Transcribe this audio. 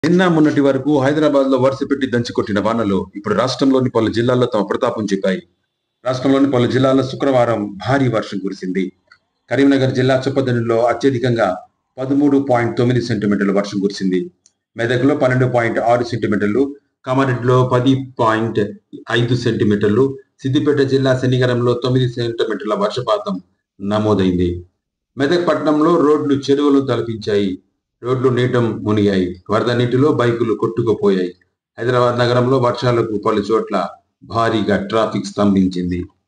నిన్న మొన్నటి వరకు హైదరాబాద్ లో వరుస పెట్టి దంచికొట్టిన వానలు ఇప్పుడు రాష్ట్రంలోని పలు జిల్లాల్లో తమ ప్రతాపం చూపాయి రాష్ట్రంలోని పలు జిల్లాల్లో శుక్రవారం భారీ వర్షం కురిసింది కరీంనగర్ జిల్లా చొప్పదండిలో అత్యధికంగా పదమూడు పాయింట్ తొమ్మిది సెంటీమీటర్ల వర్షం కురిసింది మెదక్లో పన్నెండు పాయింట్ ఆరు సెంటీమీటర్లు కామారెడ్డిలో పది పాయింట్ ఐదు సెంటీమీటర్లు సిద్దిపేట జిల్లా శనిగరంలో తొమ్మిది సెంటీమీటర్ల వర్షపాతం నమోదైంది మెదక్ పట్టణంలో రోడ్లు చెరువులు తలపించాయి రోడ్లు నీటం మునిగాయి వరద నీటిలో బైకులు కొట్టుకుపోయాయి హైదరాబాద్ నగరంలో వర్షాలకు పలు చోట్ల భారీగా ట్రాఫిక్ స్తంభించింది